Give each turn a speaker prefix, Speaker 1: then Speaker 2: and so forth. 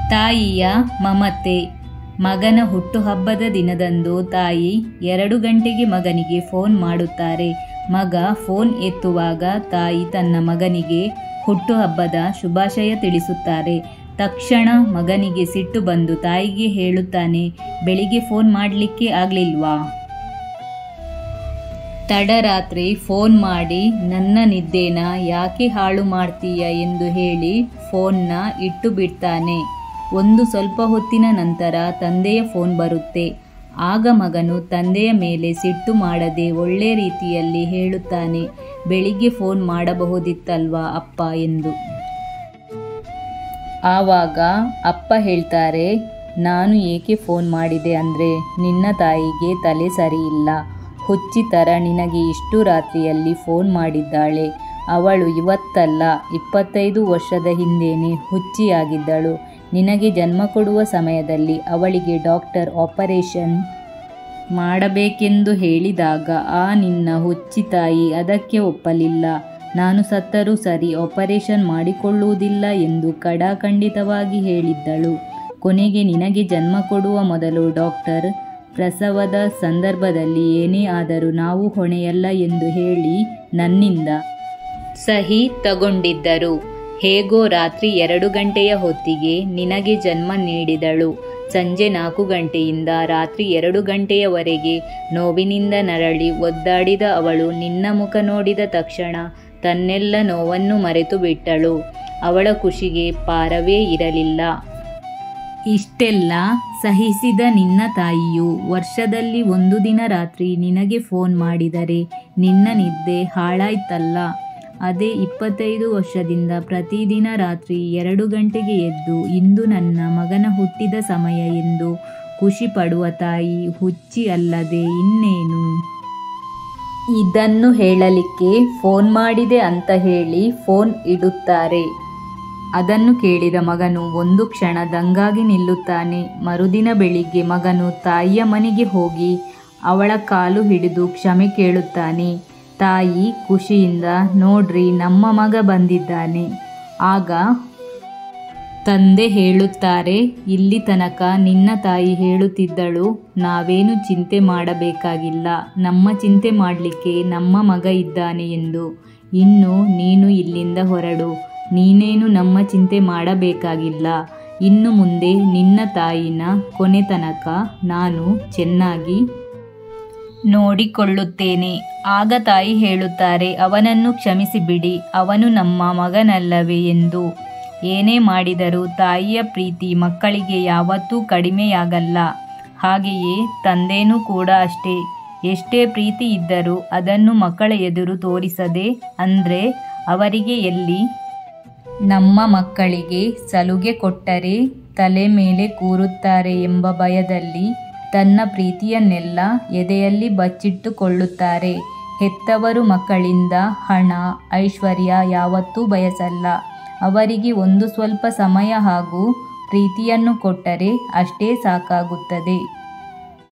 Speaker 1: ತಾಯಿಯ ಮಮತೆ ಮಗನ ಹುಟ್ಟುಹಬ್ಬದ ದಿನದಂದು ತಾಯಿ ಎರಡು ಗಂಟೆಗೆ ಮಗನಿಗೆ ಫೋನ್ ಮಾಡುತ್ತಾರೆ ಮಗ ಫೋನ್ ಎತ್ತುವಾಗ ತಾಯಿ ತನ್ನ ಮಗನಿಗೆ ಹುಟ್ಟುಹಬ್ಬದ ಶುಭಾಶಯ ತಿಳಿಸುತ್ತಾರೆ ತಕ್ಷಣ ಮಗನಿಗೆ ಸಿಟ್ಟು ಬಂದು ತಾಯಿಗೆ ಹೇಳುತ್ತಾನೆ ಬೆಳಿಗ್ಗೆ ಫೋನ್ ಮಾಡಲಿಕ್ಕೆ ಆಗಲಿಲ್ವಾ ತಡರಾತ್ರಿ ಫೋನ್ ಮಾಡಿ ನನ್ನ ನಿದ್ದೆನ ಯಾಕೆ ಹಾಳು ಮಾಡ್ತೀಯ ಎಂದು ಹೇಳಿ ಫೋನ್ನ ಇಟ್ಟು ಬಿಡ್ತಾನೆ ಒಂದು ಸ್ವಲ್ಪ ಹೊತ್ತಿನ ನಂತರ ತಂದೆಯ ಫೋನ್ ಬರುತ್ತೆ ಆಗ ಮಗನು ತಂದೆಯ ಮೇಲೆ ಸಿಟ್ಟು ಮಾಡದೆ ಒಳ್ಳೆ ರೀತಿಯಲ್ಲಿ ಹೇಳುತ್ತಾನೆ ಬೆಳಿಗ್ಗೆ ಫೋನ್ ಮಾಡಬಹುದಿತ್ತಲ್ವಾ ಅಪ್ಪ ಎಂದು ಆವಾಗ ಅಪ್ಪ ಹೇಳ್ತಾರೆ ನಾನು ಏಕೆ ಫೋನ್ ಮಾಡಿದೆ ಅಂದರೆ ನಿನ್ನ ತಾಯಿಗೆ ತಲೆ ಸರಿಯಿಲ್ಲ ಹುಚ್ಚಿ ಥರ ನಿನಗೆ ಇಷ್ಟು ರಾತ್ರಿಯಲ್ಲಿ ಫೋನ್ ಮಾಡಿದ್ದಾಳೆ ಅವಳು ಇವತ್ತಲ್ಲ ಇಪ್ಪತ್ತೈದು ವರ್ಷದ ಹಿಂದೇನೆ ಹುಚ್ಚಿಯಾಗಿದ್ದಳು ನಿನಗೆ ಜನ್ಮ ಕೊಡುವ ಸಮಯದಲ್ಲಿ ಅವಳಿಗೆ ಡಾಕ್ಟರ್ ಆಪರೇಷನ್ ಮಾಡಬೇಕೆಂದು ಹೇಳಿದಾಗ ಆ ನಿನ್ನ ಹುಚ್ಚಿ ತಾಯಿ ಅದಕ್ಕೆ ಒಪ್ಪಲಿಲ್ಲ ನಾನು ಸತ್ತರೂ ಸರಿ ಆಪರೇಷನ್ ಮಾಡಿಕೊಳ್ಳುವುದಿಲ್ಲ ಎಂದು ಕಡಾಖಂಡಿತವಾಗಿ ಹೇಳಿದ್ದಳು ಕೊನೆಗೆ ನಿನಗೆ ಜನ್ಮ ಕೊಡುವ ಮೊದಲು ಡಾಕ್ಟರ್ ಪ್ರಸವದ ಸಂದರ್ಭದಲ್ಲಿ ಏನೇ ಆದರೂ ನಾವು ಹೊಣೆಯಲ್ಲ ಎಂದು ಹೇಳಿ ನನ್ನಿಂದ ಸಹಿ ತಗೊಂಡಿದ್ದರು ಹೇಗೋ ರಾತ್ರಿ ಎರಡು ಗಂಟೆಯ ಹೊತ್ತಿಗೆ ನಿನಗೆ ಜನ್ಮ ನೀಡಿದಳು ಸಂಜೆ ನಾಲ್ಕು ಗಂಟೆಯಿಂದ ರಾತ್ರಿ ಎರಡು ಗಂಟೆಯವರೆಗೆ ನೋವಿನಿಂದ ನರಳಿ ಒದ್ದಾಡಿದ ಅವಳು ನಿನ್ನ ಮುಖ ನೋಡಿದ ತಕ್ಷಣ ತನ್ನೆಲ್ಲ ನೋವನ್ನು ಮರೆತು ಬಿಟ್ಟಳು ಅವಳ ಖುಷಿಗೆ ಪಾರವೇ ಇರಲಿಲ್ಲ ಇಷ್ಟೆಲ್ಲ ಸಹಿಸಿದ ನಿನ್ನ ತಾಯಿಯು ವರ್ಷದಲ್ಲಿ ಒಂದು ದಿನ ರಾತ್ರಿ ನಿನಗೆ ಫೋನ್ ಮಾಡಿದರೆ ನಿನ್ನ ನಿದ್ದೆ ಹಾಳಾಯ್ತಲ್ಲ ಅದೇ ಇಪ್ಪತ್ತೈದು ವರ್ಷದಿಂದ ಪ್ರತಿದಿನ ರಾತ್ರಿ ಎರಡು ಗಂಟೆಗೆ ಎದ್ದು ಇಂದು ನನ್ನ ಮಗನ ಹುಟ್ಟಿದ ಸಮಯ ಎಂದು ಖುಷಿ ಪಡುವ ತಾಯಿ ಹುಚ್ಚಿ ಅಲ್ಲದೆ ಇನ್ನೇನು ಇದನ್ನು ಹೇಳಲಿಕ್ಕೆ ಫೋನ್ ಮಾಡಿದೆ ಅಂತ ಹೇಳಿ ಫೋನ್ ಇಡುತ್ತಾರೆ ಅದನ್ನು ಕೇಳಿದ ಮಗನು ಒಂದು ಕ್ಷಣ ದಂಗಾಗಿ ನಿಲ್ಲುತ್ತಾನೆ ಮರುದಿನ ಬೆಳಿಗ್ಗೆ ಮಗನು ತಾಯಿಯ ಮನೆಗೆ ಹೋಗಿ ಅವಳ ಕಾಲು ಹಿಡಿದು ಕ್ಷಮೆ ಕೇಳುತ್ತಾನೆ ತಾಯಿ ಖುಷಿಯಿಂದ ನೋಡ್ರಿ ನಮ್ಮ ಮಗ ಬಂದಿದ್ದಾನೆ ಆಗ ತಂದೆ ಹೇಳುತ್ತಾರೆ ಇಲ್ಲಿ ತನಕ ನಿನ್ನ ತಾಯಿ ಹೇಳುತ್ತಿದ್ದಳು ನಾವೇನು ಚಿಂತೆ ಮಾಡಬೇಕಾಗಿಲ್ಲ ನಮ್ಮ ಚಿಂತೆ ಮಾಡಲಿಕ್ಕೆ ನಮ್ಮ ಮಗ ಇದ್ದಾನೆ ಎಂದು ಇನ್ನು ನೀನು ಇಲ್ಲಿಂದ ಹೊರಡು ನೀನೇನು ನಮ್ಮ ಚಿಂತೆ ಮಾಡಬೇಕಾಗಿಲ್ಲ ಇನ್ನು ಮುಂದೆ ನಿನ್ನ ತಾಯಿನ ಕೊನೆ ತನಕ ನಾನು ಚೆನ್ನಾಗಿ ನೋಡಿಕೊಳ್ಳುತ್ತೇನೆ ಆಗ ತಾಯಿ ಹೇಳುತ್ತಾರೆ ಅವನನ್ನು ಕ್ಷಮಿಸಿಬಿಡಿ ಅವನು ನಮ್ಮ ಮಗನಲ್ಲವೇ ಎಂದು ಏನೇ ಮಾಡಿದರೂ ತಾಯಿಯ ಪ್ರೀತಿ ಮಕ್ಕಳಿಗೆ ಯಾವತ್ತೂ ಕಡಿಮೆಯಾಗಲ್ಲ ಹಾಗೆಯೇ ತಂದೆನೂ ಕೂಡ ಅಷ್ಟೇ ಎಷ್ಟೇ ಪ್ರೀತಿ ಇದ್ದರೂ ಅದನ್ನು ಮಕ್ಕಳ ಎದುರು ತೋರಿಸದೆ ಅಂದರೆ ಅವರಿಗೆ ಎಲ್ಲಿ ನಮ್ಮ ಮಕ್ಕಳಿಗೆ ಸಲುಗೆ ಕೊಟ್ಟರೆ ತಲೆ ಮೇಲೆ ಕೂರುತ್ತಾರೆ ಎಂಬ ಭಯದಲ್ಲಿ ತನ್ನ ಪ್ರೀತಿಯನ್ನೆಲ್ಲ ಎದೆಯಲ್ಲಿ ಬಚ್ಚಿಟ್ಟುಕೊಳ್ಳುತ್ತಾರೆ ಹೆತ್ತವರು ಮಕ್ಕಳಿಂದ ಹಣ ಐಶ್ವರ್ಯ ಯಾವತ್ತೂ ಬಯಸಲ್ಲ ಅವರಿಗೆ ಒಂದು ಸ್ವಲ್ಪ ಸಮಯ ಹಾಗೂ ಪ್ರೀತಿಯನ್ನು ಕೊಟ್ಟರೆ ಅಷ್ಟೇ ಸಾಕಾಗುತ್ತದೆ